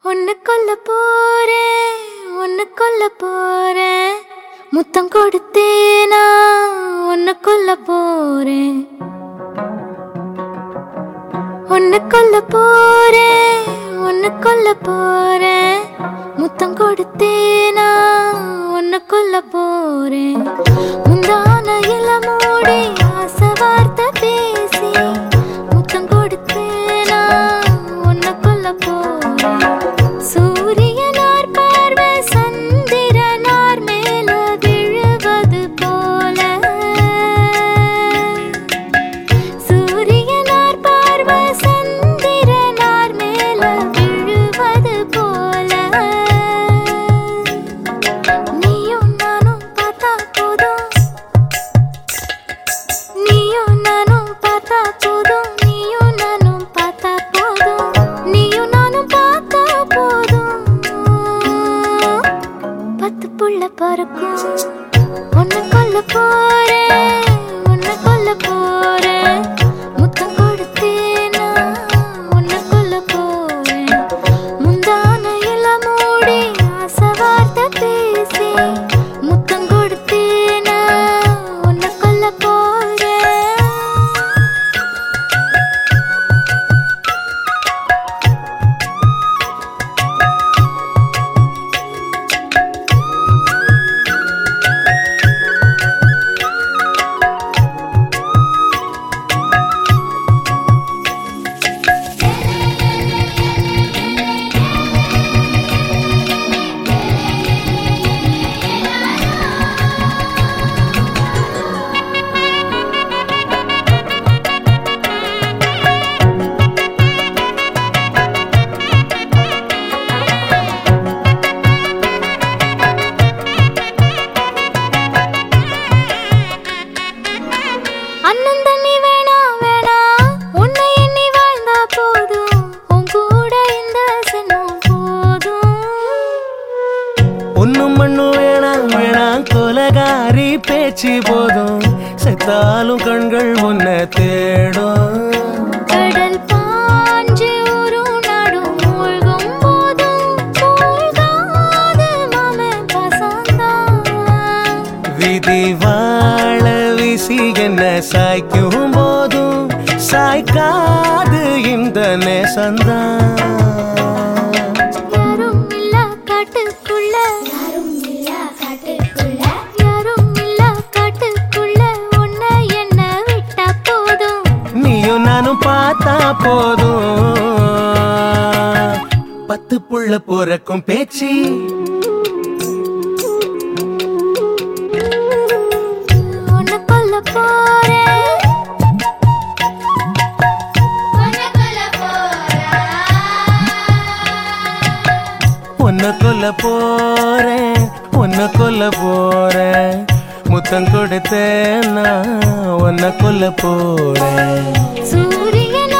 உன்னை கொல்ல போறேன் உன்னை கொல்ல போறேன் முத்தம் கொடுத்தேனா உன்னை கொல்ல போறேன் உன்னை கொல்ல போறேன் உன்னை கொல்ல போறேன் முத்தம் கொடுத்தேனா உன்னை கொல்ல போறேன் முந்தான இளமூடி ஆசை வார்த்தை பேசி முத்தம் கொடுத்தேனா உன்னை கொல்ல போறேன் சூரியனார் பார்வை சந்திரனார் மேல விழுவது போல சூரியனார் பார்வை சந்திரனார் மேல விழுவது போல நீயும் நானும் பார்த்தா போதும் நீயும் நானும் பார்த்தா போதும் நீயும் நானும் பார்த்தா போதும் நீயும் நானும் பார்த்தா போதும் பத்து புள்ள பறக்கும் உன்னை கொல்ல போறேன் உன்னை கொல்ல போறேன் முத்தம் கொடுத்தேனா உன்னை கொல்ல போறேன் முந்தான இளமூடி ஆசை வார்த்தை பேசி முத்தம் கொடுத்தேனா உன்னை கொல்ல போறேன் அண்ணன் தண்ணி வேணா வேணா உன்னை எண்ணி வாழ்ந்தா போதும் உன் கூட இந்த சென்னம் போதும் ஒண்ணும் மண்ணும் வேணாம் வேணாம் கொலகாரி பேச்சு போதும் செத்தாலும் கண்கள் உன்னை தேடும் கடல் பாஞ்சு ஒரு நடும் மூழ்கும் போதும் மூழ்காத மாமன் பசந்தான் விதி வாழ வீசி என்ன சாய்க்கும் போதும் சாய்க்காது இந்த நேசந்தான் யாரும் இல்ல காட்டுக்குள்ள யாரும் இல்லா காட்டுக்குள்ள யாரும் இல்ல காட்டுக்குள்ள உன்னை என்ன விட்டா போதும் நீயும் நானும் பார்த்தா போதும் பத்து புள்ள பிறக்கும் பேச்சு உன்னை கொல்ல போறேன் உனக்குள்ள போறா உன்னை கொல்ல போறேன் உன்னை கொல்ல போறேன் முத்தம் கொடுத்தேன் நான் உன்னை கொல்ல போறேன் சூரியன்